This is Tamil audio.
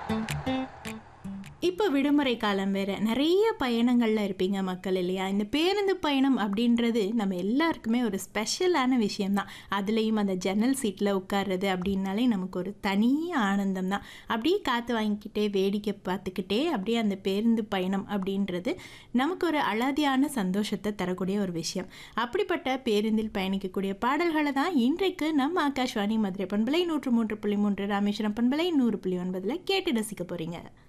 இப்போ விடுமுறை காலம் வேற நிறைய பயணங்கள்ல இருப்பீங்க மக்கள் இல்லையா இந்த பேருந்து பயணம் அப்படின்றது நம்ம எல்லாருக்குமே ஒரு ஸ்பெஷலான விஷயம்தான் அதுலேயும் அந்த ஜன்னல் சீட்டில் உட்கார்றது அப்படின்னாலே நமக்கு ஒரு தனி ஆனந்தம் தான் அப்படியே காற்று வாங்கிக்கிட்டே வேடிக்கை பார்த்துக்கிட்டே அப்படியே அந்த பேருந்து பயணம் அப்படின்றது நமக்கு ஒரு அலாதியான சந்தோஷத்தை தரக்கூடிய ஒரு விஷயம் அப்படிப்பட்ட பேருந்தில் பயணிக்கக்கூடிய பாடல்களை தான் இன்றைக்கு நம்ம ஆகாஷ்வாணி மதுரை பண்பலை நூற்று மூன்று புள்ளி மூன்று ராமேஸ்வரம் பண்பலை நூறு புள்ளி ஒன்பதில் கேட்டு ரசிக்க போகிறீங்க